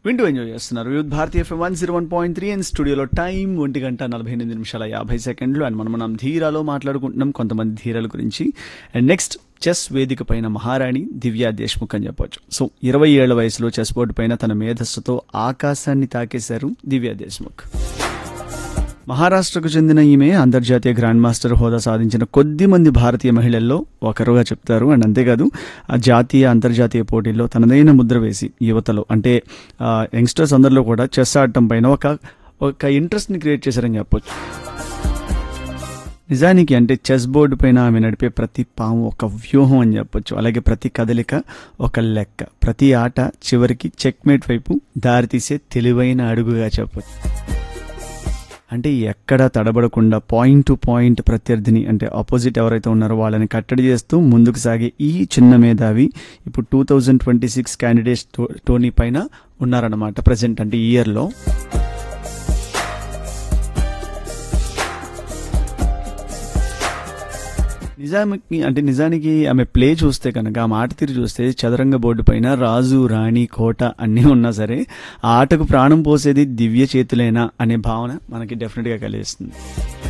వింటూ ఎంజాయ్ చేస్తున్నారు youth Bharatiya FM one zero one point three and స్టూడియోలో టైం ఒంటి గంట నలభై ఎనిమిది నిమిషాల యాభై సెకండ్లు అండ్ మనం మనం ధీరాలో మాట్లాడుకుంటున్నాం కొంతమంది ధీరాల గురించి అండ్ నెక్స్ట్ చెస్ వేదిక పైన మహారాణి దివ్యా దేశ్ముఖ్ అని చెప్పొచ్చు సో ఇరవై ఏళ్ల వయసులో చెస్ బోర్డు పైన తన మేధస్సుతో ఆకాశాన్ని తాకేశారు దివ్యా దేశ్ముఖ్ మహారాష్ట్రకు చెందిన ఈమె అంతర్జాతీయ గ్రాండ్ మాస్టర్ హోదా సాధించిన కొద్ది మంది భారతీయ మహిళల్లో ఒకరుగా చెప్తారు అండ్ అంతేకాదు ఆ జాతీయ అంతర్జాతీయ పోటీల్లో తనదైన ముద్ర వేసి యువతలో అంటే ఆ, యంగ్స్టర్స్ అందరిలో కూడా చెస్ ఆడటం పైన ఒక ఒక ఇంట్రెస్ట్ని క్రియేట్ చేశారని చెప్పొచ్చు నిజానికి అంటే చెస్ బోర్డు పైన ఆమె నడిపే ప్రతి పాము ఒక వ్యూహం అని చెప్పొచ్చు అలాగే ప్రతి కదలిక ఒక లెక్క ప్రతి ఆట చివరికి చెక్మేట్ వైపు దారితీసే తెలివైన అడుగుగా చెప్పొచ్చు అంటే ఎక్కడ తడబడకుండా పాయింట్ టు పాయింట్ ప్రత్యర్థిని అంటే ఆపోజిట్ ఎవరైతే ఉన్నారో వాళ్ళని కట్టడి చేస్తూ ముందుకు సాగే ఈ చిన్న మేధావి ఇప్పుడు two thousand twenty six candidates టోనీ పైన ఉన్నారన్నమాట ప్రజెంట్ అంటే ఈ ఇయర్లో నిజానికి అంటే నిజానికి ఆమె ప్లే చూస్తే కనుక ఆ మాట తీరు చూస్తే చదరంగ బోర్డు పైన రాజు రాణి కోట అన్నీ ఉన్నా సరే ఆ ఆటకు ప్రాణం పోసేది దివ్య చేతులేనా అనే భావన మనకి డెఫినెట్గా కలిగిస్తుంది